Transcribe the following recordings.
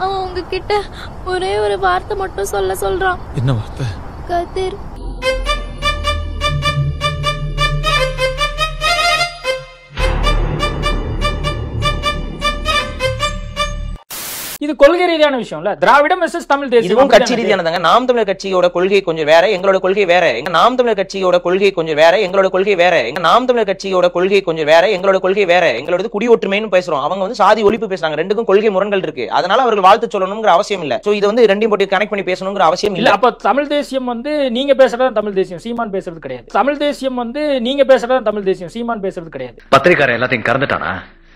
அவன் உங்ககிட்ட ஒரே ஒரு வார்த்தை மட்டும் சொல்ல சொல்றான் என்ன வார்த்தை கதிர் இது கொள்கை ரீதியான விஷயம்ல திராவிடம் மெசஸ் தமிழ் தேசியம் இதுவும் கட்சி அப்படிதானே? ரீதியானதாங்க நாம் தமிழர் கட்சியோட கொள்கை கொஞ்சம் வேற எங்களோட கொள்கை வேற எங்க நாம் தமிழர் கட்சியோட கொள்கை கொஞ்சம் வேற எங்களோட கொள்கை வேற எங்க நாம் தமிழர் கட்சியோட கொள்கை கொஞ்சம் வேற எங்களோட கொள்கை வேற எங்களோட குடி ஒற்றுமைன்னு பேசுறோம் அவங்க வந்து சாதி ஒழிப்பு பேசுறாங்க ரெண்டுக்கும் கொள்கை முரண்கள் இருக்கு அதனால அவர்கள் வாழ்த்து சொல்லணுங்கிற அவசியம் இல்ல சோ இது வந்து ரெண்டையும் போட்டு கனெக்ட் பண்ணி பேசணுங்கிற அவசியம் இல்ல இல்ல அப்ப தமிழ் தேசியம் வந்து நீங்க பேசுறது தமிழ் தேசியம் சீமான் பேசுறது கிடையாது தமிழ் தேசியம் வந்து நீங்க பேசுறது தமிழ் தேசியம் சீமான் பேசுறது கிடையாது பத்திரிக்காரன் எல்லாத்தையும் கறந்துட்டானா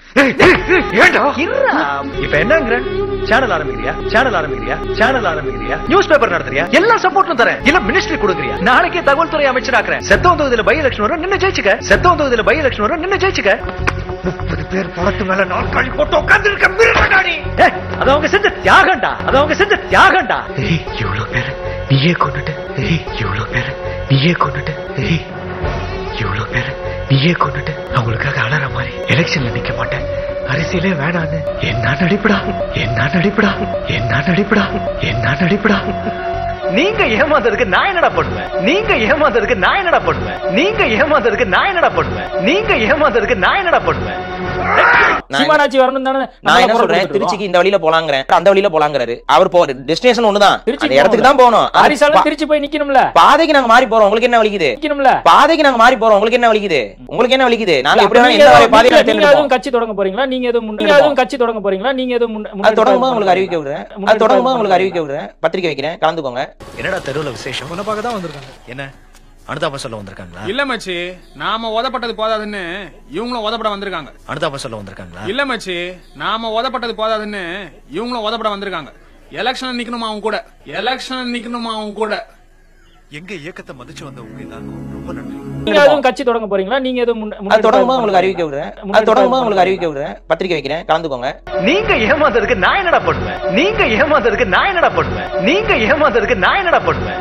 ஏண்டா இப்ப என்னங்கிற சேனல் ஆரம்பிக்கிறியா சேனல் ஆரம்பிக்கிறியா சேனல் ஆரம்பிக்கிறியா நியூஸ் பேப்பர் நடத்துறியா எல்லா சப்போர்ட்டும் தரேன் இல்ல மினிஸ்ட்ரி கொடுக்குறியா நாளைக்கே தகவல் துறை அமைச்சராக்குறேன் செத்தவன் தொகுதியில பை எலெக்ஷன் வரும் நின்னு ஜெயிச்சுக்க செத்தவன் தொகுதியில பை எலெக்ஷன் வரும் நின்னு ஜெயிச்சுக்க முப்பது பேர் படத்து மேல நாற்காலி போட்டு உட்கார்ந்து இருக்க மிருகடாடி அது அவங்க செஞ்ச தியாகம்டா அது அவங்க செஞ்ச தியாகம்டா ஏய் இவ்வளவு பேர் நீயே கொண்டுட்டு ஏய் இவ்வளவு பேர் நீயே கொண்டுட்டு ஏய் இவ்வளவு பேர் நீயே கொண்டுட்டு அவங்களுக்காக அலற மாதிரி எலெக்ஷன்ல நிக்க மாட்டேன் அரசியலே வேணான்னு என்ன நடிப்புடா என்ன நடிப்புடா என்ன நடிப்புடா என்ன நடிப்புடா நீங்க ஏமாந்ததுக்கு நான் என்னடா பண்ணுவேன் நீங்க ஏமாந்ததுக்கு நான் என்னடா பண்ணுவேன் நீங்க ஏமாந்ததுக்கு நான் என்னடா பண்ணுவேன் நீங்க ஏமாந்ததுக்கு நான் என்னடா பண்ணுவேன் நான் சீமானாட்சி வரணும் தானே நான் என்ன சொல்றேன் திருச்சிக்கு இந்த வழியில போலாங்கிறேன் அந்த வழியில போலாங்கிறாரு அவர் போ டெஸ்டினேஷன் ஒண்ணுதான் திருச்சி அந்த இடத்துக்கு தான் போகணும் அது ஹரிசாலும் பா- திருச்சி போய் நிக்கணும்ல பாதைக்கு நாங்க மாறி போறோம் உங்களுக்கு என்ன வலிக்குது நிக்கணும்ல பாதைக்கு நாங்க மாறி போறோம் உங்களுக்கு என்ன வலிக்குது உங்களுக்கு என்ன வலிக்குது நாங்க அப்ப எப்படி வேணா நீங்க எந்த எதுவும் பாதையை நீங்க தேர்ந்தெடுப்போம் எதுவும் கட்சி தொடங்க போறீங்களா நீங்க எதுவும் முன்- நீங்க எதுவும் கட்சி தொடங்க போறீங்களா நீங்க எதுவும் முன்- அது முன்னெடுப்பு தொடங்கும்போது உங்களுக்கு பண்றீங்களா? அறிவிக்க விடுறேன் அது முன்னெடுப்பு தொடங்கும்போது உங்களுக்கு பண்றீங்களா? அறிவிக்க விடுறேன் பத்திரிக்கை வைக்கிறேன் கலந்துக்கோங்க என்னடா தெருவுல விசேஷம் உன்னை பார்க்க தான் வந்திருக்காங்க என்ன அனுதாபம் சொல்ல வந்திருக்காங்களா இல்ல மச்சி நாம உதப்பட்டது போதாதுன்னு இவங்களும் உதப்பட வந்திருக்காங்க அனுதாபம் சொல்ல வந்திருக்காங்களா இல்ல மச்சி நாம உதப்பட்டது போதாதுன்னு இவங்களும் உதப்பட வந்திருக்காங்க எலெக்ஷன் நிக்கணுமா அவங்க கூட எலெக்ஷன் நிக்கணுமா அவங்க கூட எங்க இயக்கத்தை மதிச்சு வந்த உங்க எல்லாருக்கும் ரொம்ப நன்றி நீங்க எதுவும் கட்சி தொடங்க போறீங்களா நீங்க எதுவும் முன்- அது முன்னெடுப்பு தொடங்கும்போது உங்களுக்கு அறிவிக்க பண்றீங்களா? விடுறேன் அது முன்னெடுப்பு தொடங்கும்போது உங்களுக்கு பண்றீங்களா? அறிவிக்க விடுறேன் பத்திரிக்கை வைக்கிறேன் கலந்துக்கோங்க நீங்க ஏமாந்ததுக்கு நான் என்னடா பண்ணுவேன் நீங்க ஏமாந்ததுக்கு நான் என்னடா பண்ணுவேன் நீங்க ஏமாந்ததுக்கு நான் என்னடா பண்ணுவேன்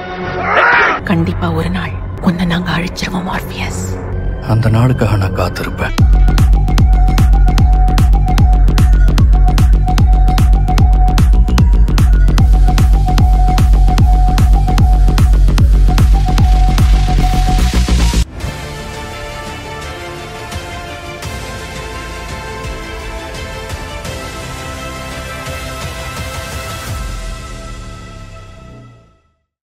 கண்டிப்பா ஒரு நாள் உன்னை நாங்க அழிச்சிருவோம் ஆர்பிஎஸ் அந்த நாளுக்காக நான் காத்திருப்பேன்